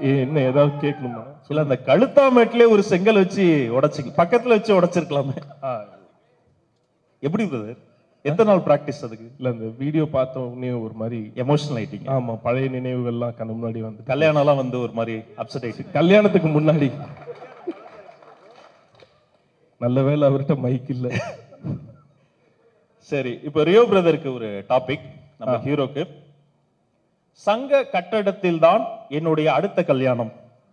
என்ன ஏதாவது கேட்கணுமா இல்ல அந்த கழுத்தாமேட்லயே ஒரு செங்கல் வச்சு உடைச்சு பக்கத்துல வச்சு உடைச்சிருக்கலாமே ஆ, எப்படி பிரதர் எத்தனை நாள் பிராக்டிஸ் அதுக்கு இல்ல அந்த வீடியோ பார்த்த உடனே ஒரு மாதிரி எமோஷனல் ஆயிட்டீங்க ஆமா பழைய நினைவுகள்லாம் கண்ணு முன்னாடி வந்து கல்யாணம் எல்லாம் வந்து ஒரு மாதிரி அப்செட் ஆயிட்டு கல்யாணத்துக்கு முன்னாடி நல்ல வேளை அவர்கிட்ட மைக் இல்ல சரி இப்போ ரியோ பிரதருக்கு ஒரு டாபிக் நம்ம ஹீரோக்கு சங்க கட்டடத்தில் தான் என்னுடைய அடுத்த கல்யாணம்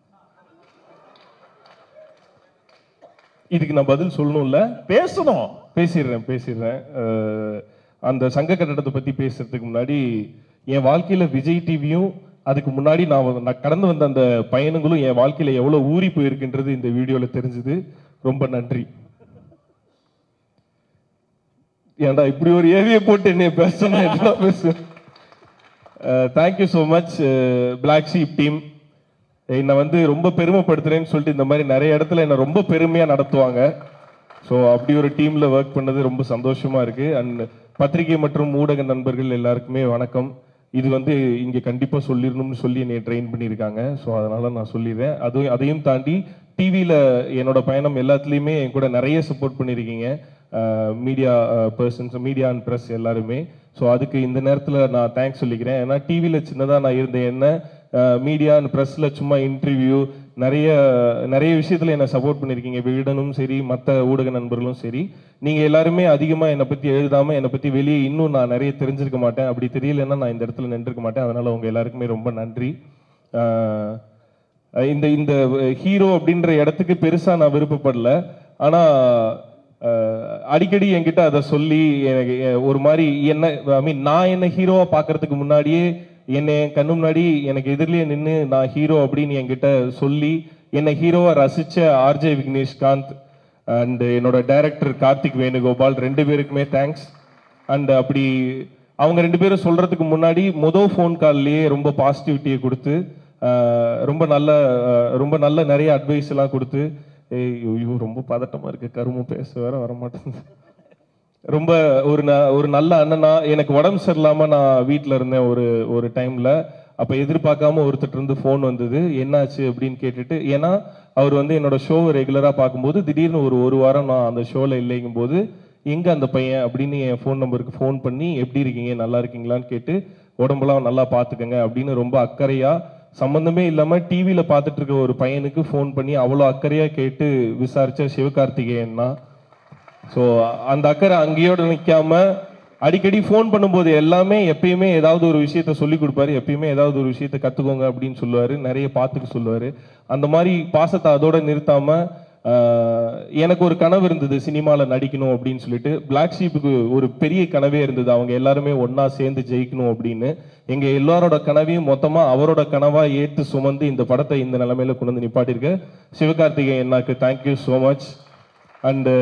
இதுக்கு நான் பதில் சொல்லணும்ல பேசணும் பேசிடுறேன் பேசிடுறேன் அஹ், அந்த சங்க கட்டடத்தை பத்தி பேசுறதுக்கு முன்னாடி என் வாழ்க்கையில விஜய் டிவியும் அதுக்கு முன்னாடி நான் வந்து- நான் கடந்து வந்த அந்த பயணங்களும் என் வாழ்க்கையில எவ்வளவு ஊறி போயிருக்குன்றது இந்த வீடியோல தெரிஞ்சது ரொம்ப நன்றி ஏன்டா இப்படி ஒரு ஏவியை போட்டு என்னை பேசணும் என்ன பேச thank you so much black sheep team என்னை வந்து ரொம்ப பெருமைப்படுத்துறேன்னு சொல்லிட்டு இந்த மாதிரி நிறைய இடத்துல என்னை ரொம்ப பெருமையா நடத்துவாங்க ஸோ அப்படி ஒரு டீம்ல ஒர்க் பண்ணது ரொம்ப சந்தோஷமா இருக்கு அண்ட் பத்திரிகை மற்றும் ஊடக நண்பர்கள் எல்லாருக்குமே வணக்கம் இது வந்து இங்க கண்டிப்பா சொல்லிடணும்னு சொல்லி என்னை ட்ரெயின் பண்ணியிருக்காங்க ஸோ அதனால நான் சொல்லிடுறேன் அதுவும் அதையும் தாண்டி டிவியில என்னோட பயணம் எல்லாத்துலேயுமே என் கூட நிறைய சப்போர்ட் பண்ணியிருக்கீங்க media persons media and press எல்லாருமே ஸோ அதுக்கு இந்த நேரத்தில் நான் தேங்க்ஸ் சொல்லிக்கிறேன் ஏன்னா டிவியில் சின்னதாக நான் இருந்தேன் என்ன மீடியா அண்ட் ப்ரெஸ்ஸில் சும்மா இன்டர்வியூ நிறைய நிறைய விஷயத்தில் என்னை சப்போர்ட் பண்ணியிருக்கீங்க விகடனும் சரி மற்ற ஊடக நண்பர்களும் சரி நீங்கள் எல்லாருமே அதிகமாக என்னை பற்றி எழுதாமல் என்னை பற்றி வெளியே இன்னும் நான் நிறைய தெரிஞ்சிருக்க மாட்டேன் அப்படி தெரியலன்னா நான் இந்த இடத்துல நின்றுருக்க மாட்டேன் அதனால் உங்கள் எல்லாருக்குமே ரொம்ப நன்றி அஹ், இந்த இந்த ஹீரோ அப்படின்ற இடத்துக்கு பெருசா நான் விருப்பப்படல ஆனா அஹ், அடிக்கடி என்கிட்ட அதை சொல்லி எனக்கு அஹ், ஒரு மாதிரி என்ன ஐ மீன் நான் என்ன ஹீரோவா பார்க்கறதுக்கு முன்னாடியே என்னை என் கண்ணு முன்னாடி எனக்கு எதிரிலேயே நின்று நான் ஹீரோ அப்படின்னு என்கிட்ட சொல்லி என்னை ஹீரோவா ரசிச்ச ஆர்ஜே விக்னேஷ்காந்த் அண்ட் என்னோட டைரக்டர் கார்த்திக் வேணுகோபால் ரெண்டு பேருக்குமே தேங்க்ஸ் அண்ட் அப்படி அவங்க ரெண்டு பேரும் சொல்றதுக்கு முன்னாடி மொதல் ஃபோன் கால்லையே ரொம்ப பாசிட்டிவிட்டியை கொடுத்து ஆஹ், ரொம்ப நல்ல ஆஹ், ரொம்ப நல்ல நிறைய அட்வைஸ் எல்லாம் கொடுத்து ஏய் ஐயோ ரொம்ப பதட்டமா இருக்கு கருமம் பேச வேற வர மாட்டேங்குது ரொம்ப ஒரு ந- ஒரு நல்ல அண்ணனா எனக்கு உடம்பு சரியில்லாம நான் வீட்ல இருந்தேன் ஒரு ஒரு டைம்ல அப்ப எதிர்பார்க்காம ஒருத்தர் இருந்து ஃபோன் வந்தது என்னாச்சு அப்படின்னு கேட்டுட்டு ஏன்னா அவர் வந்து என்னோட ஷோவை ரெகுலரா பார்க்கும்போது திடீர்னு ஒரு ஒரு வாரம் நான் அந்த ஷோல இல்லைங்கும் போது எங்க அந்த பையன் அப்படின்னு என் ஃபோன் நம்பருக்கு ஃபோன் பண்ணி எப்படி இருக்கீங்க நல்லா இருக்கீங்களான்னு கேட்டு உடம்பெல்லாம் நல்லா பார்த்துக்கங்க அப்படின்னு ரொம்ப அக்கறையா சம்பந்தமே இல்லாம டிவியில பார்த்துட்டு இருக்க ஒரு பையனுக்கு ஃபோன் பண்ணி அவ்வளோ அக்கறையா கேட்டு விசாரிச்ச சிவகார்த்திகேயன் தான் ஸோ அந்த அக்கறை அங்கேயோட நிற்காம அடிக்கடி ஃபோன் பண்ணும்போது எல்லாமே எப்பயுமே ஏதாவது ஒரு விஷயத்த சொல்லி கொடுப்பாரு எப்பயுமே ஏதாவது ஒரு விஷயத்த கத்துக்கோங்க அப்படின்னு சொல்லுவாரு நிறைய பார்த்துக்க சொல்லுவாரு அந்த மாதிரி பாசத்தை அதோட நிறுத்தாம ஆஹ், எனக்கு ஒரு கனவு இருந்தது சினிமால நடிக்கணும் அப்படின்னு சொல்லிட்டு பிளாக் ஷீப்புக்கு ஒரு பெரிய கனவே இருந்தது அவங்க எல்லாருமே ஒண்ணா சேர்ந்து ஜெயிக்கணும் அப்படின்னு எங்க எல்லாரோட கனவையும் மொத்தமா அவரோட கனவா ஏத்து சுமந்து இந்த படத்தை இந்த நிலைமையில கொண்டு வந்து நிப்பாட்டிருக்க சிவகார்த்திகேயன் அண்ணாக்கு தேங்க்யூ ஸோ மச் அண்டு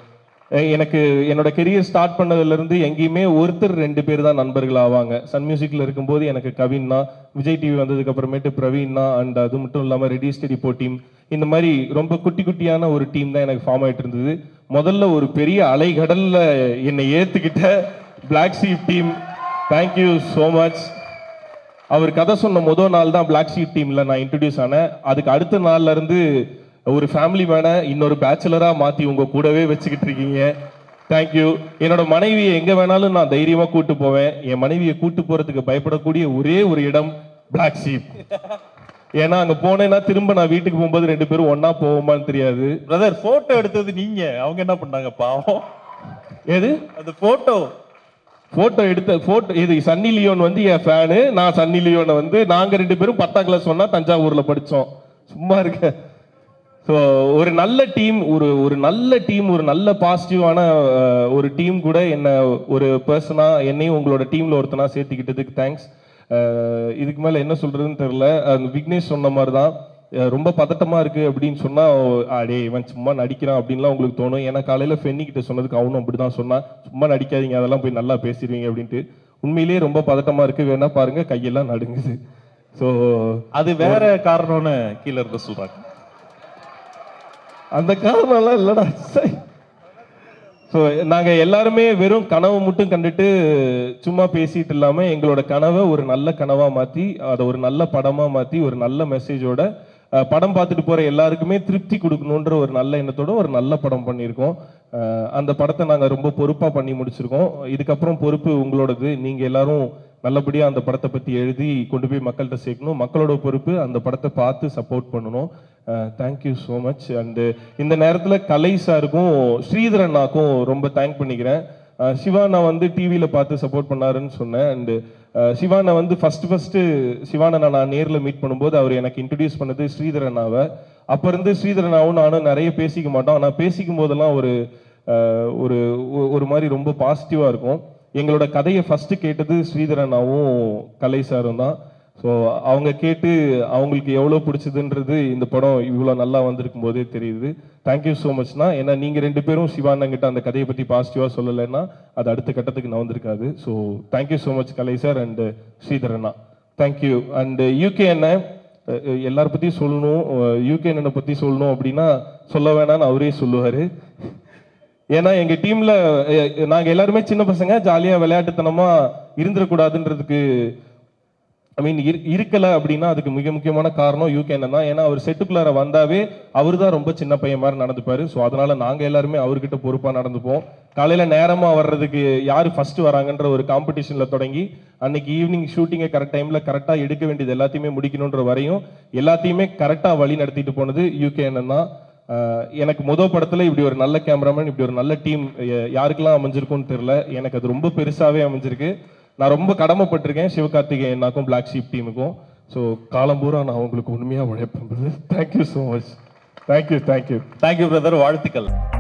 எனக்கு என்னோட கெரியர் ஸ்டார்ட் பண்ணதுல இருந்து எங்கேயுமே ஒருத்தர் ரெண்டு பேர் தான் நண்பர்கள் ஆவாங்க சன் மியூசிக்ல இருக்கும்போது எனக்கு கவின்னா விஜய் டிவி வந்ததுக்கு அப்புறமேட்டு பிரவீன்னா அண்ட் அது மட்டும் இல்லாம ரெடி ஸ்டடி போ டீம் இந்த மாதிரி ரொம்ப குட்டி குட்டியான ஒரு டீம் தான் எனக்கு ஃபார்ம் ஆயிட்டு இருந்தது முதல்ல ஒரு பெரிய அலைகடல்ல என்னை ஏத்துக்கிட்ட black sheep team thank you so much அவர் கதை சொன்ன முதல் நாள் தான் பிளாக் ஷீட் டீம்ல நான் இன்ட்ரடியூஸ் ஆனேன் அதுக்கு அடுத்த நாள்ல இருந்து ஒரு ஃபேமிலி மேனை இன்னொரு பேச்சுலரா மாத்தி உங்க கூடவே வச்சுக்கிட்டு இருக்கீங்க தேங்க்யூ என்னோட மனைவியை எங்க வேணாலும் நான் தைரியமா கூட்டு போவேன் என் மனைவியை கூட்டு போறதுக்கு பயப்படக்கூடிய ஒரே ஒரு இடம் பிளாக் ஷீப் ஏன்னா அங்க போனேன்னா திரும்ப நான் வீட்டுக்கு போகும்போது ரெண்டு பேரும் ஒண்ணா போவோமான்னு தெரியாது பிரதர் போட்டோ எடுத்தது நீங்க அவங்க என்ன பண்ணாங்க பாவம் எது அந்த போட்டோ போட்டோ எடுத்த போட்டோ இது சன்னி லியோன் வந்து என் ஃபேனு நான் சன்னி லியோனை வந்து நாங்க ரெண்டு பேரும் பத்தாம் கிளாஸ் ஒண்ணா தஞ்சாவூர்ல படிச்சோம் சும்மா இருக்க ஸோ ஒரு நல்ல டீம் ஒரு ஒரு நல்ல டீம் ஒரு நல்ல பாசிட்டிவான ஒரு டீம் கூட என்ன ஒரு பர்சனா என்னையும் உங்களோட டீம்ல ஒருத்தனா சேர்த்துக்கிட்டதுக்கு தேங்க்ஸ் இதுக்கு மேல என்ன சொல்றதுன்னு தெரியல அந்த விக்னேஷ் சொன்ன மாதிரி தான் அஹ் ரொம்ப பதட்டமா இருக்கு அப்படின்னு சொன்னா அடே இவன் சும்மா நடிக்கிறான் அப்படின்லாம் உங்களுக்கு தோணும் ஏன்னா காலையில ஃபென்னி கிட்ட சொன்னதுக்கு அவனும் அப்படிதான் சொன்னான் சும்மா நடிக்காதீங்க அதெல்லாம் போய் நல்லா பேசிடுவீங்க அப்படின்ட்டு உண்மையிலேயே ரொம்ப பதட்டமா இருக்கு வேணா பாருங்க கையெல்லாம் நடுங்குது ஸோ அது வேற காரணம்னு கீழ இருந்து சொல்றாங்க அந்த காரணம்லாம் இல்லடா சை ஸோ நாங்க எல்லாருமே வெறும் கனவு மட்டும் கண்டுட்டு சும்மா பேசிட்டு இல்லாம எங்களோட கனவை ஒரு நல்ல கனவா மாத்தி அதை ஒரு நல்ல படமா மாத்தி ஒரு நல்ல மெசேஜோட அஹ், படம் பார்த்துட்டு போற எல்லாருக்குமே திருப்தி கொடுக்கணுன்ற ஒரு நல்ல எண்ணத்தோட ஒரு நல்ல படம் பண்ணியிருக்கோம் அஹ், அந்த படத்தை நாங்க ரொம்ப பொறுப்பா பண்ணி முடிச்சிருக்கோம் இதுக்கப்புறம் பொறுப்பு உங்களோடது நீங்க எல்லாரும் நல்லபடியா அந்த படத்தை பத்தி எழுதி கொண்டு போய் மக்கள்கிட்ட சேர்க்கணும் மக்களோட பொறுப்பு அந்த படத்தை பார்த்து சப்போர்ட் பண்ணணும் தேங்க்யூ ஸோ மச் அண்டு இந்த நேரத்துல கலை சாருக்கும் ஸ்ரீதர் அண்ணாக்கும் ரொம்ப தேங்க் பண்ணிக்கிறேன் அஹ் சிவானா வந்து டிவியில பார்த்து சப்போர்ட் பண்ணாருன்னு சொன்னேன் அண்டு சிவானா வந்து ஃபர்ஸ்ட் ஃபர்ஸ்ட் சிவானா நான் நேர்ல மீட் பண்ணும்போது அவர் எனக்கு இன்ட்ரடியூஸ் பண்ணது ஸ்ரீதர் அண்ணாவை அப்ப இருந்து ஸ்ரீதர் அண்ணாவும் நானும் நிறைய பேசிக்க மாட்டோம் ஆனா பேசிக்கும் போதெல்லாம் ஒரு அஹ், ஒரு ஒ- ஒரு மாதிரி ரொம்ப பாசிட்டிவா இருக்கும் எங்களோட கதையை ஃபர்ஸ்ட் கேட்டது ஸ்ரீதர் அண்ணாவும் கலை சாரும் தான் ஸோ அவங்க கேட்டு அவங்களுக்கு எவ்வளோ பிடிச்சதுன்றது இந்த படம் இவ்வளோ நல்லா வந்திருக்கும் போதே தெரியுது தேங்க்யூ ஸோ மச்னா ஏன்னா நீங்கள் ரெண்டு பேரும் சிவானங்கிட்ட அந்த கதையை பற்றி பாசிட்டிவாக சொல்லலைன்னா அது அடுத்த கட்டத்துக்கு நான் வந்திருக்காது so thank you so much Kalai sir and Sridhar அண்ணா தேங்க்யூ அண்ட் யூகே அண்ணன் அஹ், அஹ், எல்லார பற்றியும் சொல்லணும் யூகே அண்ணனை பற்றி சொல்லணும் அப்படின்னா சொல்ல வேணாம்னு அவரே சொல்லுவார் ஏன்னா எங்க டீம்ல நாங்க எல்லாருமே சின்ன பசங்க ஜாலியா விளையாட்டுத்தனமா இருந்துடக்கூடாதுன்றதுக்கு ஐ மீன் இருக்கல அப்படின்னா அதுக்கு மிக முக்கியமான காரணம் யூகே தான் ஏன்னா அவர் செட்டுக்குள்ளார வந்தாவே அவர் தான் ரொம்ப சின்ன பையன் மாதிரி நடந்துப்பாரு ஸோ அதனால நாங்க எல்லாருமே அவர்கிட்ட பொறுப்பா நடந்துப்போம் காலையில நேரமா வர்றதுக்கு யாரு ஃபர்ஸ்ட் வராங்கன்ற ஒரு காம்படிஷன்ல தொடங்கி அன்னைக்கு ஈவினிங் ஷூட்டிங்கை கரெக்ட் டைம்ல கரெக்டா எடுக்க வேண்டியது எல்லாத்தையுமே முடிக்கணுன்ற வரையும் எல்லாத்தையுமே கரெக்டா வழி நடத்திட்டு போனது யூகே தான் ஆஹ் எனக்கு முத படத்துல இப்படி ஒரு நல்ல கேமராமேன் இப்படி ஒரு நல்ல டீம் யாருக்கெல்லாம் அமைஞ்சிருக்கும்னு தெரியல எனக்கு அது ரொம்ப பெருசாவே அமைஞ்சிருக்கு நான் ரொம்ப கடமைப்பட்டிருக்கேன் சிவகார்த்திகேயனாக்கும் பிளாக் ஷீப் டீமுக்கும் ஸோ காலம்பூரா நான் உங்களுக்கு உண்மையா உழைப்பேன் thank you so much thank you thank you thank you brother வாழ்த்துக்கள்